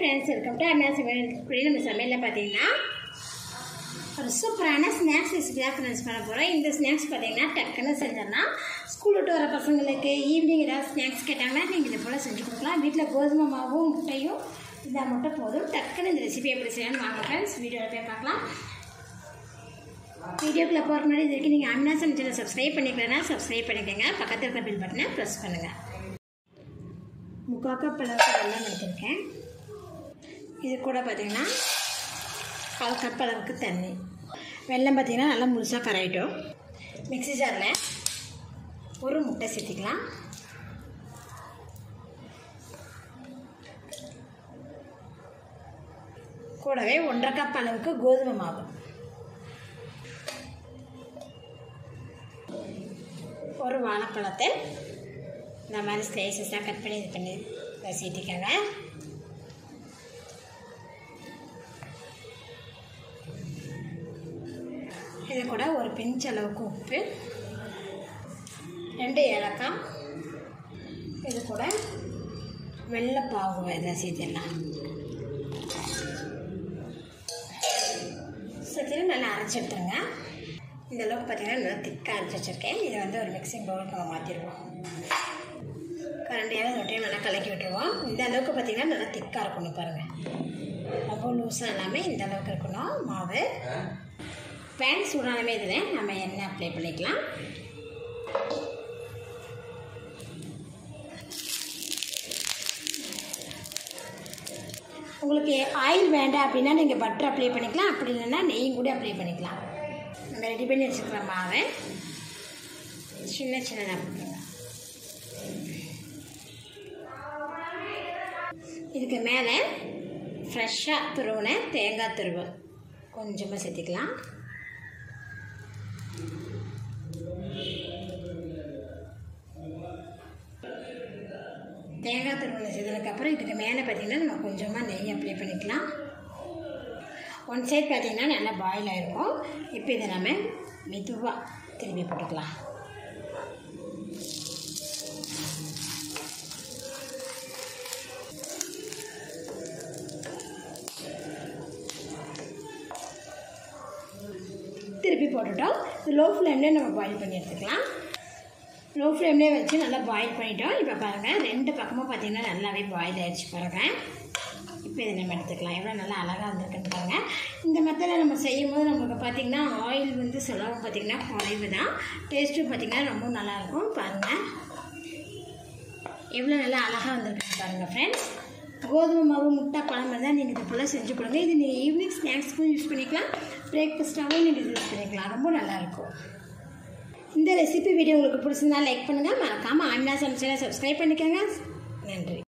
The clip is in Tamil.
ஃப்ரெண்ட்ஸ் வெல்கம் டு அண்ணா சமையல் இப்படி நம்ம சமையலில் பார்த்தீங்கன்னா ஒரு சூப்பரான ஸ்நாக்ஸ் ரெசிபி தான் ஃப்ரெண்ட்ஸ் பண்ண போகிறோம் இந்த ஸ்நாக்ஸ் பார்த்தீங்கன்னா டக்குன்னு செஞ்சோம்னா ஸ்கூல் விட்டு வர பசங்களுக்கு ஈவினிங் ஏதாவது ஸ்நாக்ஸ் கேட்டாங்கன்னா நீங்கள் இது போல் செஞ்சு கொடுக்கலாம் வீட்டில் கோதுமை மாவும் முட்டையும் இதாக மட்டும் போதும் டக்குன்னு இந்த ரெசிபி எப்படி செய்யணும்னு வாங்க ஃப்ரெண்ட்ஸ் வீடியோவில் போய் பார்க்கலாம் வீடியோக்குள்ளே போகிற முன்னாடி இது வரைக்கும் நீங்கள் அமினா சமைச்சலை சப்ஸ்கிரைப் பண்ணிக்கலன்னா சப்ஸ்கிரைப் பண்ணிக்கோங்க பக்கத்தில் இருக்கிற பில் பட்டனை ப்ரெஸ் பண்ணுங்கள் முக்கால் கப் அளவுக்கு வெள்ளம் எடுத்திருக்கேன் இது கூட பார்த்திங்கன்னா கால் கப் அளவுக்கு தண்ணி வெள்ளம் பார்த்திங்கன்னா நல்லா முழுசாக கரையிட்டோம் மிக்ஸி ஜாரில் ஒரு முட்டை சேர்த்திக்கலாம் கூடவே ஒன்றரை கப் அளவுக்கு கோதுமை மாவு ஒரு வாழைப்பழத்தை இந்த மாதிரி ஸ்லைசஸாக கட் பண்ணி இது பண்ணி வசிட்டிக்கோங்க இது கூட ஒரு பிஞ்ச் அளவுக்கு உப்பு ரெண்டு ஏலக்காய் இது கூட வெள்ளைப்பாகு இதை சேர்த்திடலாம் சேர்த்துட்டு நல்லா அரைச்சி எடுத்துருங்க இந்த அளவுக்கு பார்த்தீங்கன்னா நல்லா திக்காக அரைச்சி வச்சுருக்கேன் இதை வந்து ஒரு மிக்சிங் பவுலுக்கு நம்ம மாற்றிடுவோம் கரண்டியால் ரொட்டையும் நல்லா கலக்கி விட்டுருவோம் இந்த அளவுக்கு பார்த்திங்கன்னா நல்லா திக்காக இருக்கணும் பாருங்கள் ரொம்ப லூஸாக இல்லாமல் இந்த அளவுக்கு இருக்கணும் மாவு பேன் சூடானமே இதில் நம்ம எண்ணெய் அப்ளை பண்ணிக்கலாம் உங்களுக்கு ஆயில் வேண்டாம் அப்படின்னா நீங்கள் பட்டர் அப்ளை பண்ணிக்கலாம் அப்படி இல்லைன்னா நெய்யும் கூட அப்ளை பண்ணிக்கலாம் நம்ம ரெடி பண்ணி வச்சுக்கிற மாவை சின்ன சின்னதாக போட்டுருங்க இதுக்கு மேலே ஃப்ரெஷ்ஷாக துருவின தேங்காய் துருவு கொஞ்சமாக சேர்த்திக்கலாம் தேங்காய் துருவலை செய்ததுக்கப்புறம் இதுக்கு மேலே பார்த்திங்கன்னா நம்ம கொஞ்சமாக நெய் அப்ளை பண்ணிக்கலாம் ஒன் சைட் பார்த்திங்கன்னா நல்லா பாயில் ஆகிருக்கும் இப்போ இதை நம்ம மெதுவாக திருப்பி போட்டுக்கலாம் திருப்பி போட்டுட்டோம் இது லோ ஃப்ளேம்லேயே நம்ம பாயில் பண்ணி எடுத்துக்கலாம் லோ ஃப்ளேம்லேயே வச்சு நல்லா பாயில் பண்ணிட்டோம் இப்போ பாருங்கள் ரெண்டு பக்கமும் பார்த்திங்கன்னா நல்லாவே பாயில் ஆகிடுச்சு பாருங்கள் இப்போ இதை நம்ம எடுத்துக்கலாம் எவ்வளோ நல்லா அழகாக வந்திருக்குன்னு பாருங்கள் இந்த மெத்தடில் நம்ம செய்யும் போது நமக்கு பார்த்திங்கன்னா ஆயில் வந்து செலவு பார்த்திங்கன்னா குறைவு தான் டேஸ்ட்டும் பார்த்திங்கன்னா ரொம்ப நல்லாயிருக்கும் பாருங்கள் எவ்வளோ நல்லா அழகாக வந்திருக்குன்னு பாருங்கள் ஃப்ரெண்ட்ஸ் கோதுமை மாவு முட்டை பழம் தான் நீங்கள் இது போல் செஞ்சு கொடுங்க இது நீங்கள் ஈவினிங் ஸ்நாக்ஸ்க்கும் யூஸ் பண்ணிக்கலாம் பிரேக்ஃபாஸ்ட்டாகவும் நீங்கள் யூஸ் பண்ணிக்கலாம் ரொம்ப நல்லாயிருக்கும் இந்த ரெசிபி வீடியோ உங்களுக்கு பிடிச்சிருந்தா லைக் பண்ணுங்கள் மறக்காமல் ஆமினா சமைச்சலை சப்ஸ்கிரைப் பண்ணிக்கோங்க நன்றி